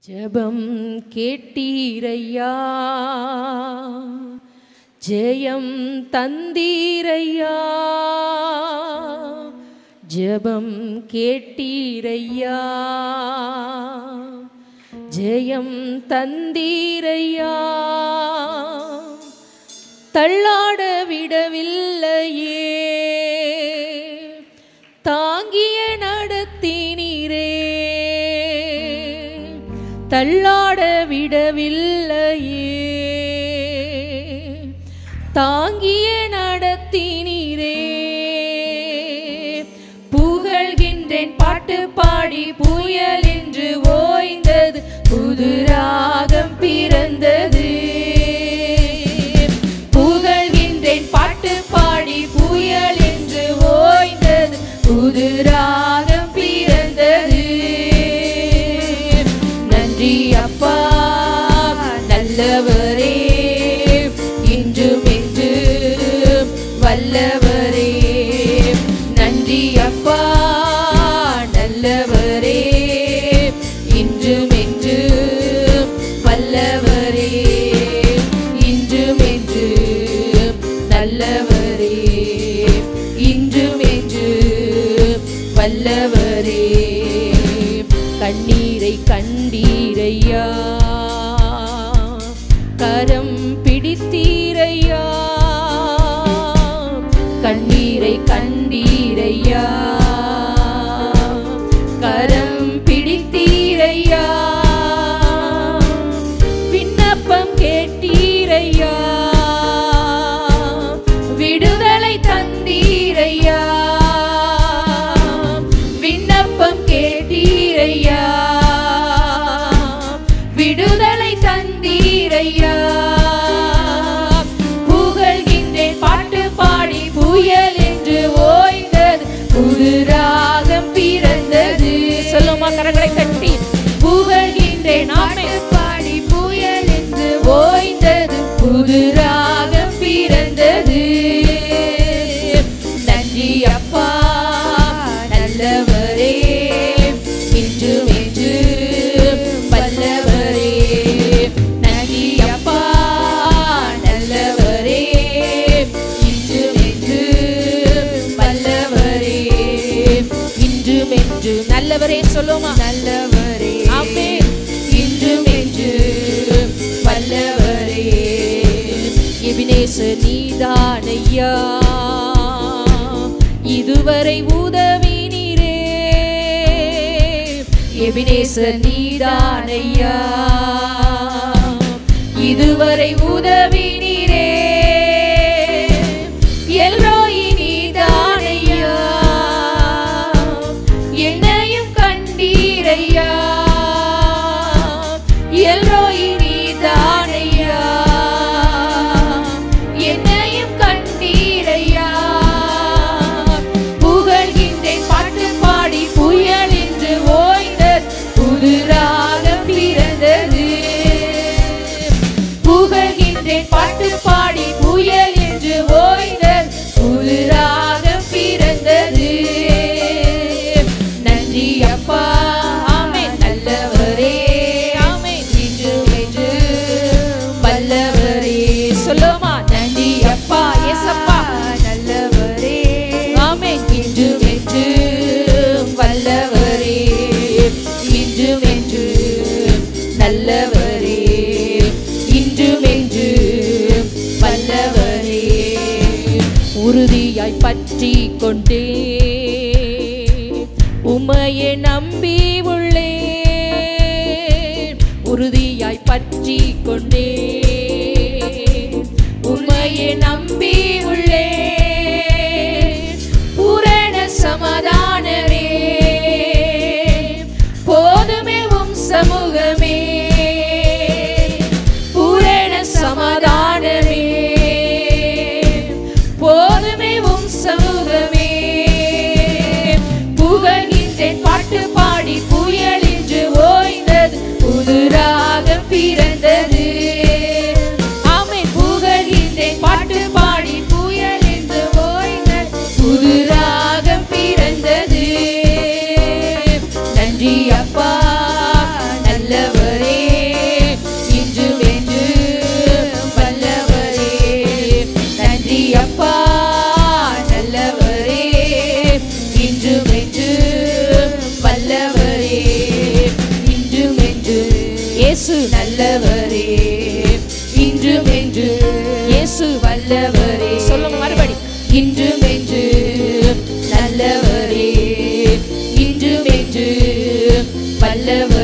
ஜெபம் கேட்டீரையா ஜெயம் தந்தீரையா ஜெபம் கேட்டீரையா ஜெயம் தந்தீரையா தள்ளாட விடவில்லையே தாங்கிய நடத்தினீரே தள்ளாட விடவில்லையே தாங்கிய நடத்தினீரே புகழ்கின்றேன் பாட்டு பாடி புயல் என்று ஓய்ந்தது புது ராகம் பிறந்தது புகழ்கின்றேன் பாட்டு பாடி புயல் என்று ஓய்ந்தது புது ராகம் பிறந்தது நன்றி அப்பா நல்லவரே இன்றும் என்று வல்லவரே நன்றி அப்பா நல்லவரே இன்றும் என்று வல்லவரே இன்றும் என்று நல்லவரே இன்றும் என்று வல்லவரே கண்ணீரை கண்டீரையா கரம் பிடித்தீரையா கண்ணீரை கண்டீரையா கரம் பிடித்தீரையா விண்ணப்பம் கேட்டீரையா விடுதலை தந்தீரையா விண்ணப்பம் கேட்டீரையா விடுதலை தந்தீரையா புகழ்கின்றேன் பாட்டு பாடி புயல் என்று ஓய்ந்தது புது ராகம் பிறந்தது சொல்லுமா கரங்களை தட்டி புகழ்கின்றேன் ஆமை பாடி புயல் என்று ஓய்ந்தது புது ராகம் பிறந்தது நன்றி அப்பா நல்லவரே இன்றும் என்று வல்லவரே நன்றி அப்பா நல்லவரே இன்றும் என்று வல்லவரே இன்றும் என்று நல்லவரே சொல்லுமா நல்லவரே ஆமே இன்றும் என்று வல்லவரே எபினேச நீதானையா இதுவரை உதவினீரே எபினேச நீதானையா இதுவரை உதவினீரே எல்ரோயி நீதானையா என்னையும் கண்டீரையா எல்ரோயி நீதானையா என்னையும் கண்டீரையா புகழ்கின்றேன் பாட்டு பாடி புயல் என்று ஓய்ந்தது புது ராகம் பிறந்தது புகழ்கின்றேன் பாட்டு பாடி புயல் என்று ஓய்ந்தது புது ராகம் பிறந்தது நன்றி அப்பா ஆமே நல்லவரே ஆமே இன்று என்று வல்லவரே சொல்லுமா நன்றி அப்பா ஏசப்பா நல்லவரே ஆமே இன்று என்று வல்லவரே இன்றும் என்று நல்லவரே இன்றும் என்று வல்லவரே உறுதியாய் பற்றி கொண்டே உமையை நம்பி உள்ளே உறுதியாய் பற்றி கொண்டே உமையை நம்பி உள்ளே பூரண சமாதானமே போதுமே உம் சமூகமே பூரண சமாதானமே போதுமே உம் சமூகமே புகழ்கின்றேன் பாட்டு பாடி புயல் என்று ஓய்ந்தது புது ராகம் பிறந்தது நல்லவர்